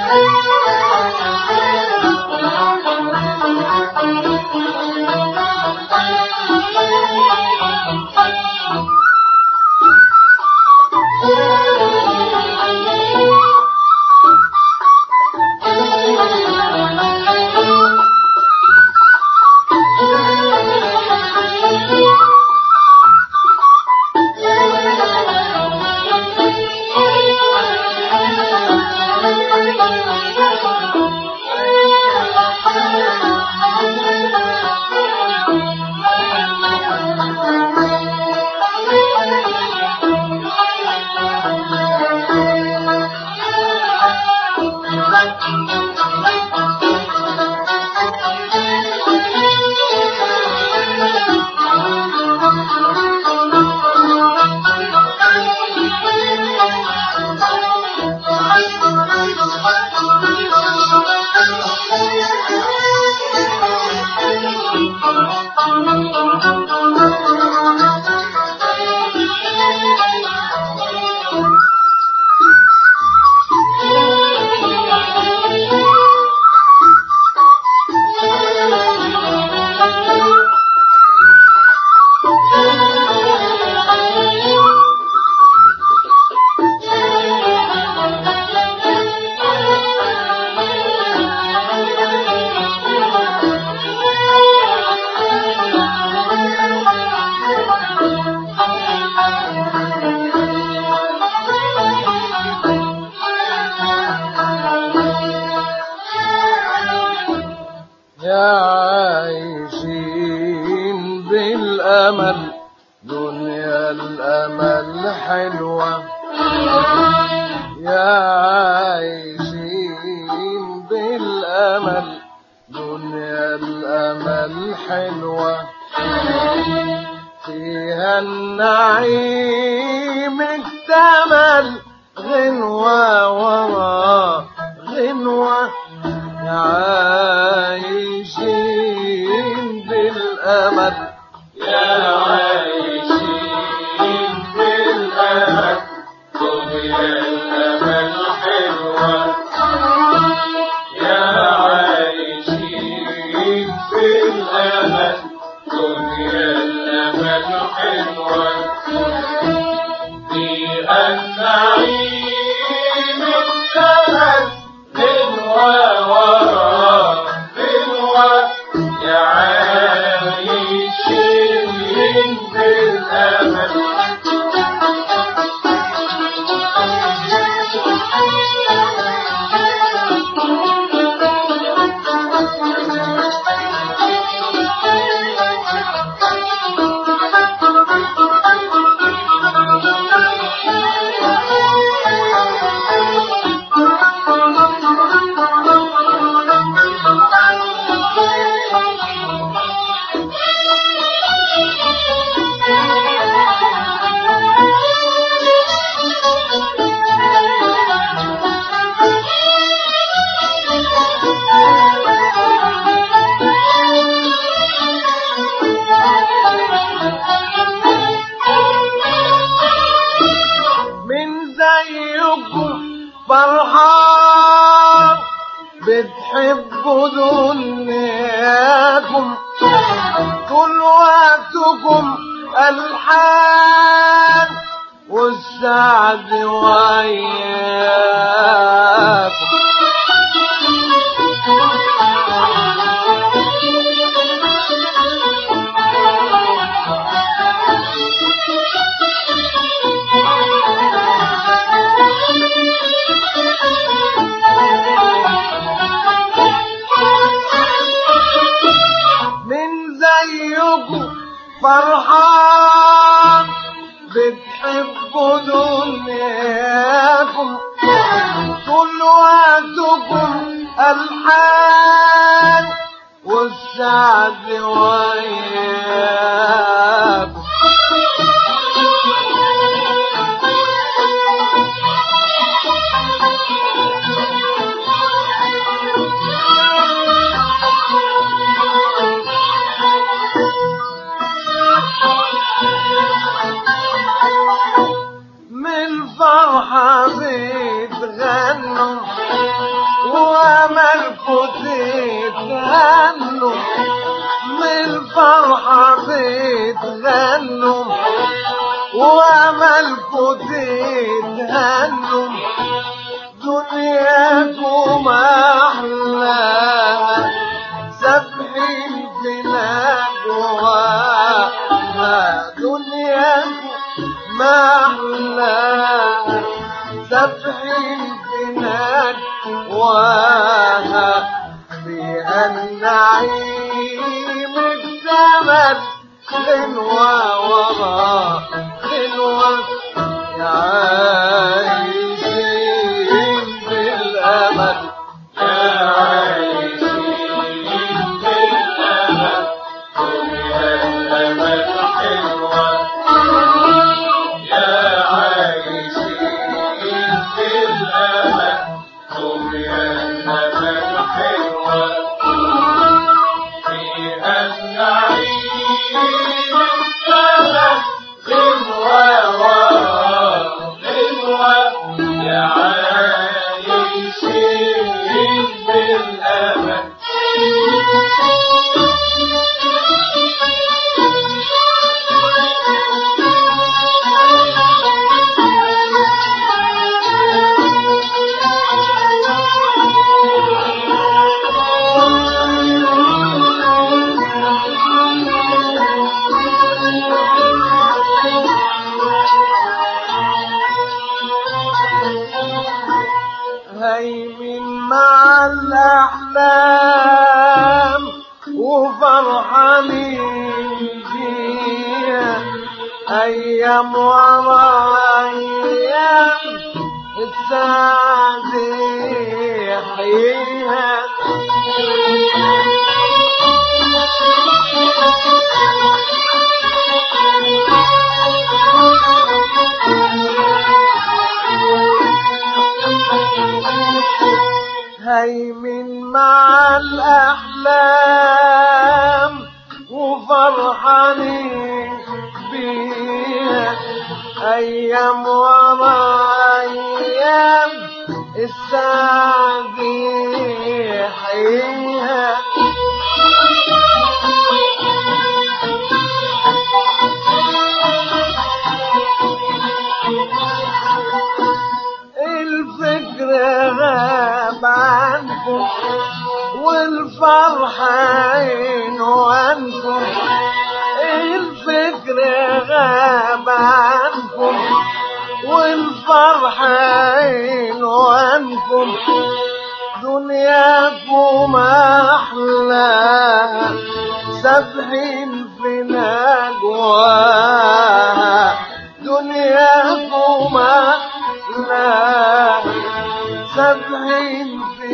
يا عايشين بالأمل دنيا الأمل حلوة يا عايشين بالأمل دنيا الأمل حلوة فيها النعيم اكتمل غنوة ورا غنوة عايشين بالأمل يا عايشين بالأمل دنيا الأمل حلوة يا عايشين بالأمل دنيا الأمل حلوة فيها النعيم الثمن غنوة ورا غنوة يا عايشين بالأمل من زيكم فرحان بتحبوا دنياكم طول وقتكم الحان والسعد وياكم من زيكم فرحان بتحبوا دنياكم طول وقتكم الحان والسعد وياكم من فرحة بتغنوا تتهنوا من الفرحة تتغنوا وأملكوا تتهنوا دنياكم أحلى سبحين في نجواها دنياكم ما أحلى سبحين في نجواها فيها النعيم الزمن غنوة ورا غنوة عايشين بالأمل بالأمل هيمن مع الأحلام وفرحانين فيها أيام ورا أيام السعد يحييها هيمن مع الأحلام وفرحانين بيها أيام ورا أيام السعد يحييها الفكر غاب عنكم والفرحة عنوانكم الفكر غاب عنكم والفرحة عنوانكم دنياكم أحلى سبحين في نجواها دنياكم أحلى سبحين في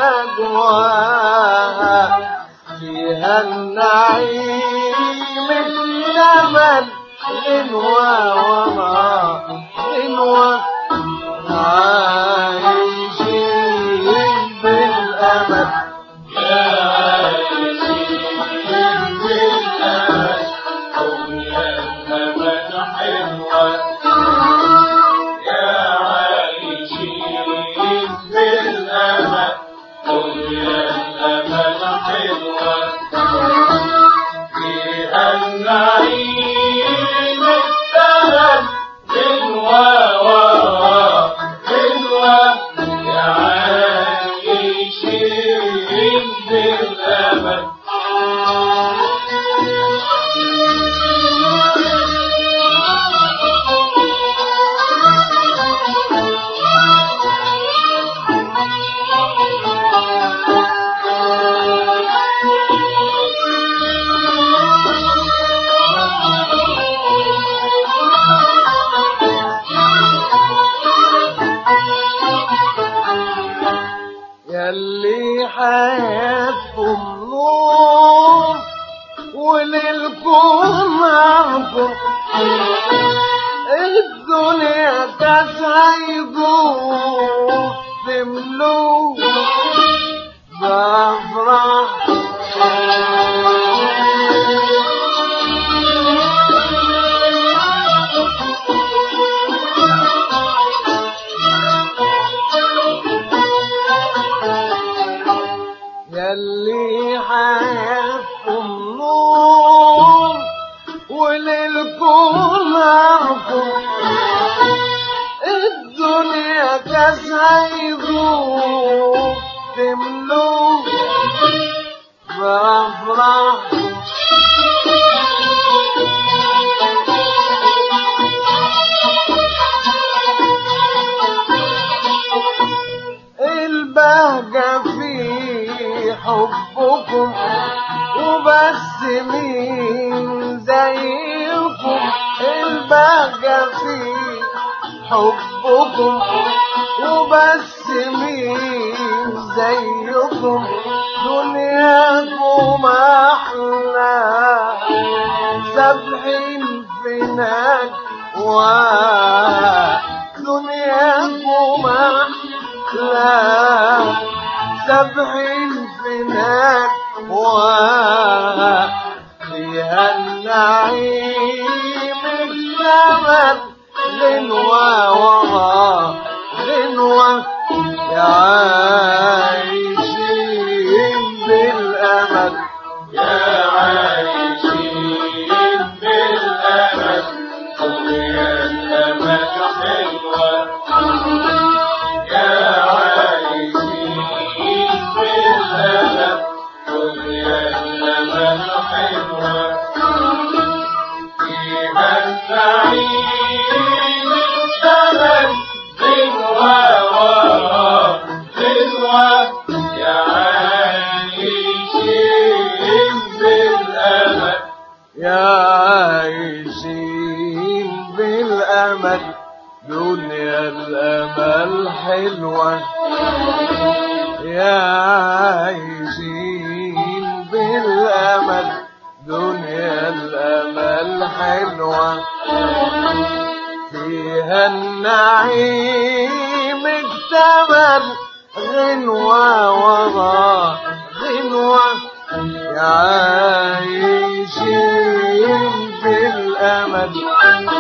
نجواها فيها النعيم الجمل غنوة ورا غنوة عايشين بالأمل النعيم السهل غنوة ورا غنوة يا عايشين بالأمل يلي حياتكم نور وللكم معكم الدنيا تسعيدوا تملوا بفرح كاس هيذوب تملوه فرح فرح البهجة في حبكم وبس مين زيكم البهجة في حبكم وبس مين زيكم دنياكم أحلى سبحين في نجوى دنياكم أحلى سبحين في نجوى فيها النعيم الجمل غنوة ورا غنوة يعيشين بالأمل يا عايشين بالأمل دنيا الأمل حلوة يا عايشين بالأمل دنيا الأمل حلوة فيها النعيم الثمن غنوة ورا غنوة يا عايشين بالأمل يا عايشين بالأمل دنيا الأمل حلوة يا عايشين بالأمل دنيا الأمل حلوة فيها النعيم اكتمل غنوة ورا غنوة يعيشين بالأمل